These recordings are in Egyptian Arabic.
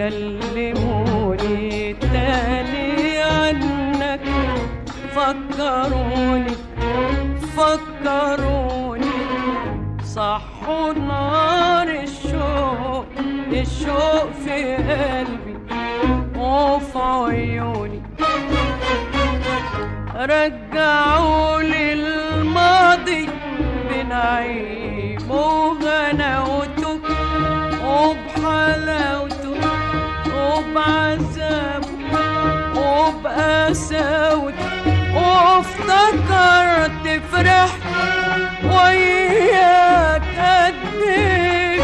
كلموني تاني عنك فكروني فكروني صحوا نار الشوق الشوق في قلبي وفي عيوني رجعوا لي الماضي بنعيم وغناوته وبحلاوته وبعذابه وبقساوته وافتكرت فرحت وياك قد ايه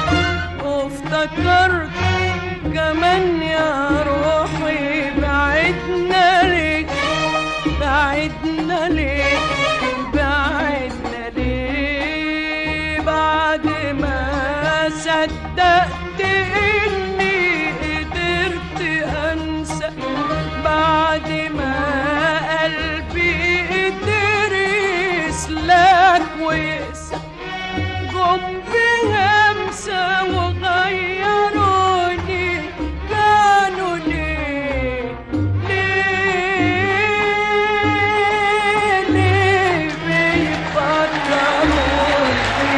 وافتكرت كمان يا روحي بعدنا ليه بعدنا ليه بعدنا ليه بعد ما صدقت اني قدرت انسى بعد ما قلبي قدر يسلك ويقسى جم بهمسة وغيروني كانوا ليه ليه ليه بيفكروني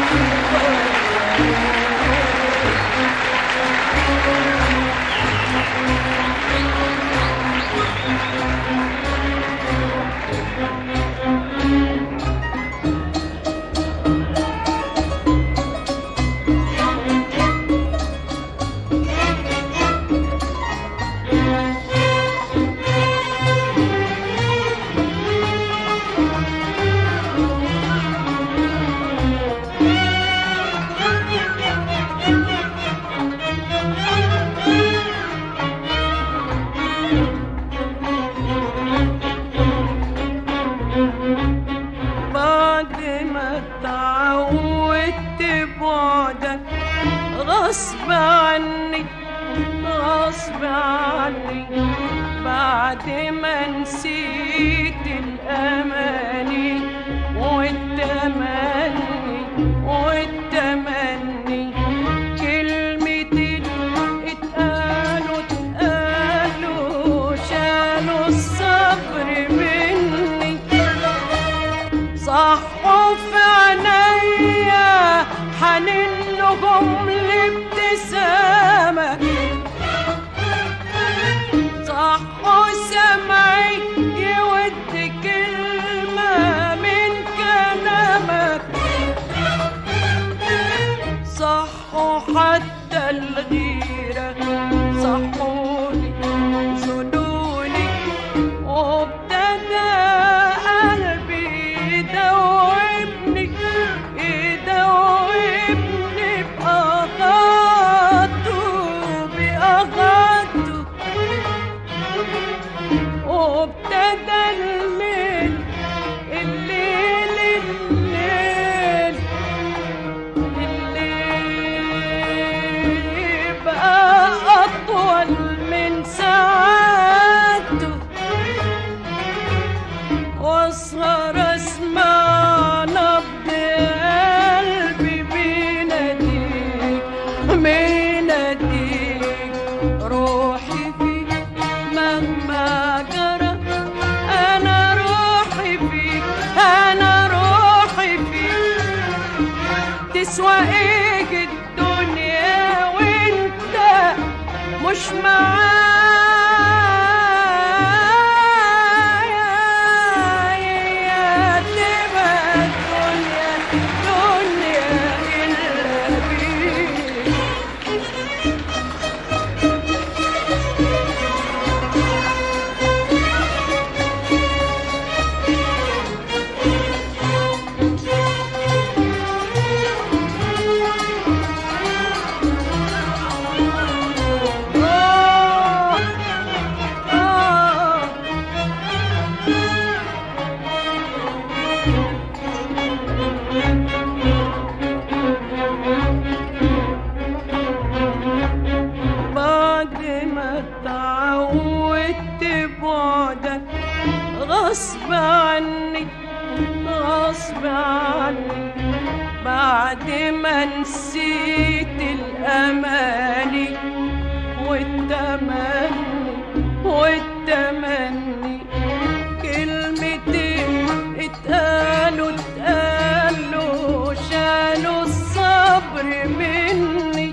بعد ما اتعودت بعدك غصب عني غصب عني بعد ما نسيت الأماني والتمني والتمني كلمتين اتقالوا اتقالوا شالوا الصبر مني صحوا في عينيا حنين لهم الابتسامة صحوا سمعي يود كلمة من كلامك صحوا حتى الغيرة صحوني زنوني وابتدى قلبي يدوبني يدوبني بأغاته بأغاته وابتدى الليل الليل الليل الليل بقى أطول من ساعته واسهر اسمع نبض قلبي بيناديك بيناديك روحي فيك مهما جرى انا روحي فيك انا روحي فيك تسوى ايه الدنيا وانت مش معايا تبقى الدنيا دنيا إلا بيك آه آه بعد ما اتعودت بعدك غصب عني غصب عني بعد ما نسيت الأماني والتمني والتمني كلمتين اتقالوا اتقالوا شالوا الصبر مني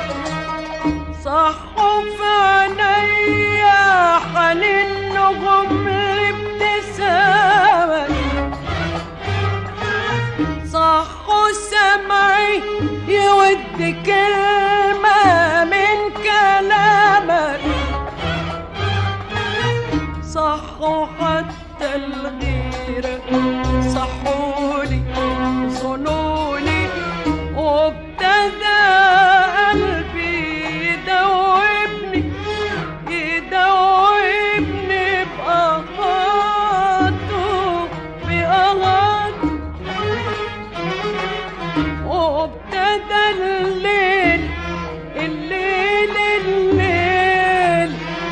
صحوا في عينيا حنينهم لابتسامك صحوا سمعي يود كلمة من كلامك صحوا حتى الغيرة صحولي ظنوني وابتدى قلبي يدوبني يدوبني بأغاته بأغاته وابتدى الليل الليل الليل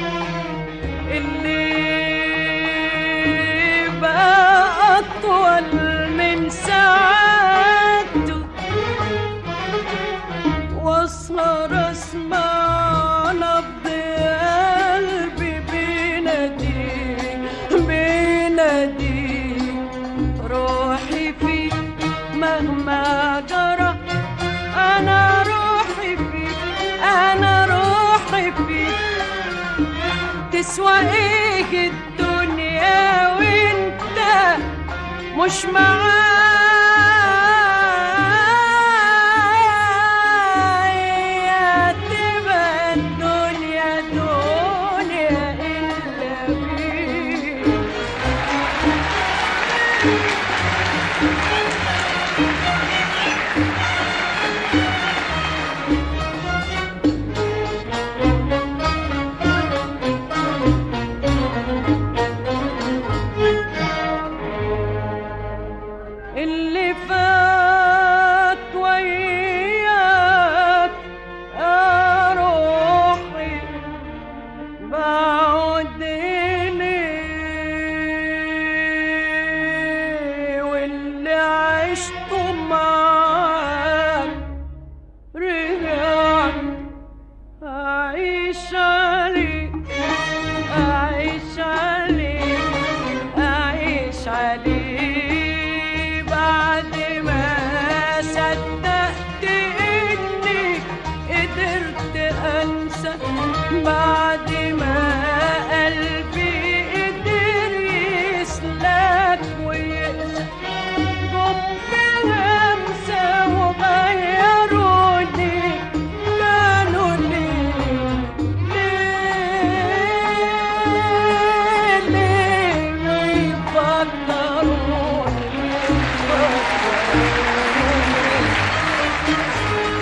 اللي بقى أطول من ساعته واسهر اسمع نبض قلبي بيناديك بيناديك روحي فيك مهما جرى انا روحي فيك انا روحي فيك تسوى ايه الدنيا وانت مش معايا تبقى الدنيا دنيا إلا بيك اللي فات وياك يا روحي بعد ليه واللي عشته معاك رجعت أعيش عليك أعيش عليك أعيش عليه بعد ما صدقت إني قدرت أنسى بعد ما قلبي قدر يسلك ويقسى جم بهمسة وغيروني كانوا ليه ليه ليه يفكروني يفكروني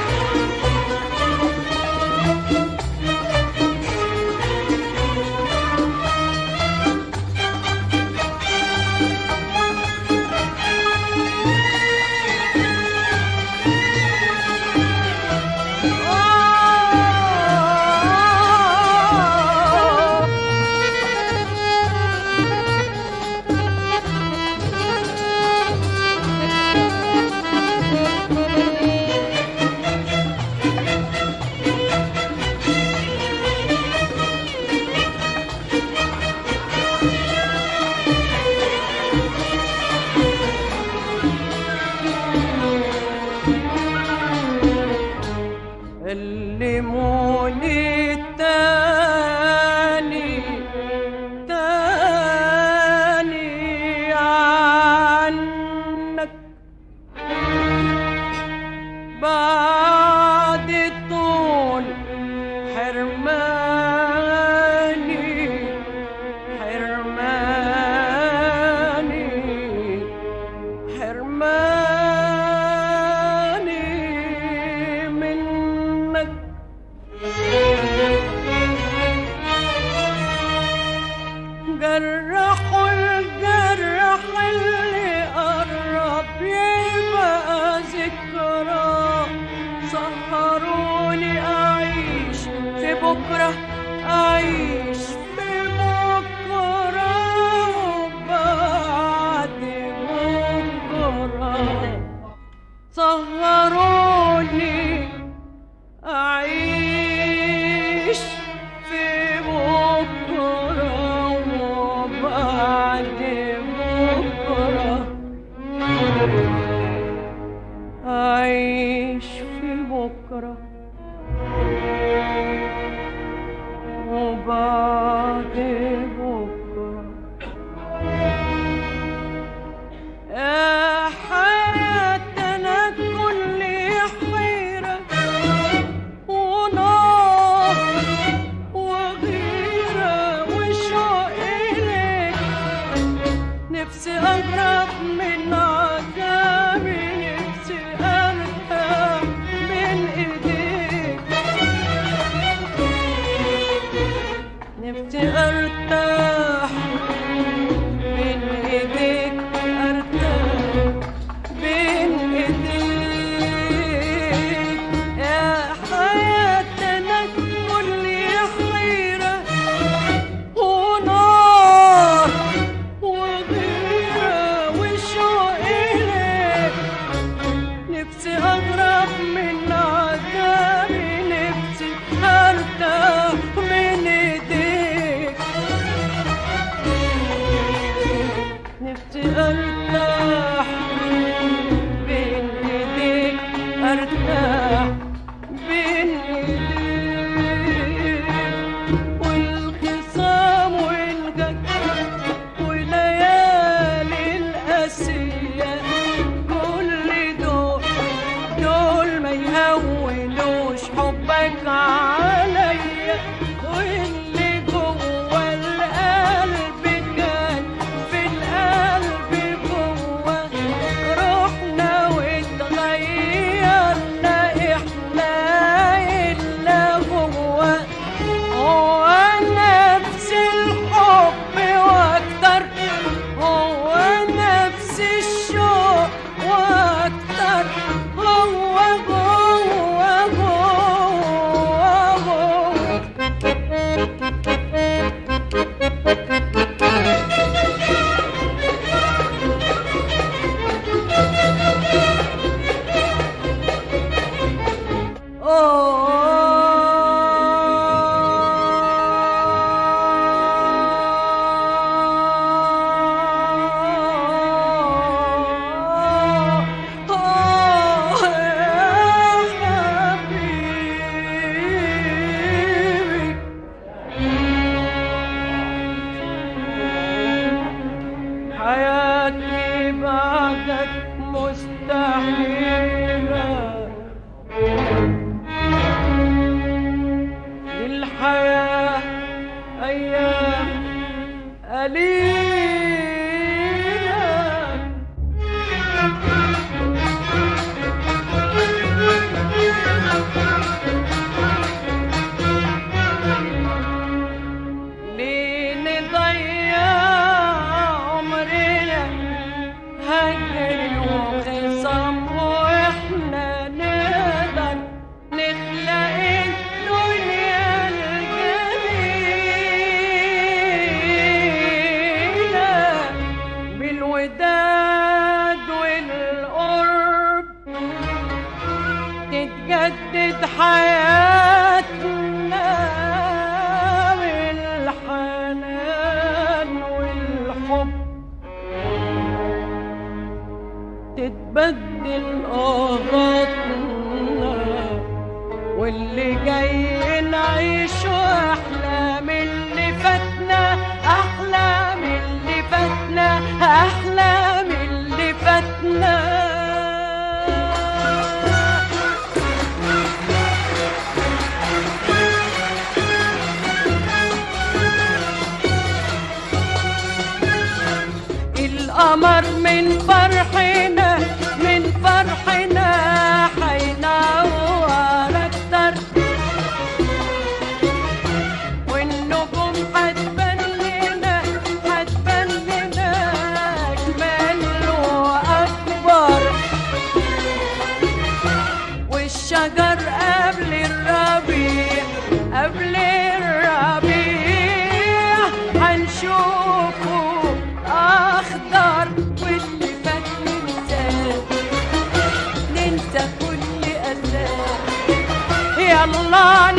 علموني تاني تاني عنك بعد طول حرماني حرماني حرماني منك جرحوا الجرح اللي قرب يبقى ذكرى سهروني أعيش في بكرة أعيش في بكرة وبعد بكرة أعيش في بكرة وبعد بكرة يا حياتنا كل حيرة ونار وغيرة وشوق إليك نفسي أهرب من عذابي نفسي أرتاح من إيديك نفسي أرتاح من إيديك أرتاح بين إيديك يا حياتنا كل حيرة ونار وغيرة وشوق إليك نفسي أهرب من عذابي نفسي أرتاح من إيديك نفسي أرتاح بين إيديك أرتاح بين إيديك والخصام والجد وليالي القاسية كل دول دول ما يهونوش حبك عليا واللي جوه القلب كان في القلب جوه روحنا واتغيرنا احنا الا هو هو نفس الحب واكتر هو نفس الشوق واكتر هو هو هو هو حياتي بعدك مستحيلة للحياة أيام قليلة ليه نضيع عمرنا هجر وخصام واحنا نقدر نخلق الدنيا الجميلة بالوداد والقرب تتجدد حياتنا بالحنان والحب تتبدل قهراتنا واللي جاي نعيشه احلى من اللي فاتنا احلى من اللي فاتنا احلى من اللي فاتنا القمر من فرحنا من فرحنا حينور اكتر والنجوم حتبان لنا حتبان لنا اجمل واكبر والشجر قبل الربيع قبل الربيع هنشوفه اخضر واللي فات ننساه ننسى كل أذاه يلا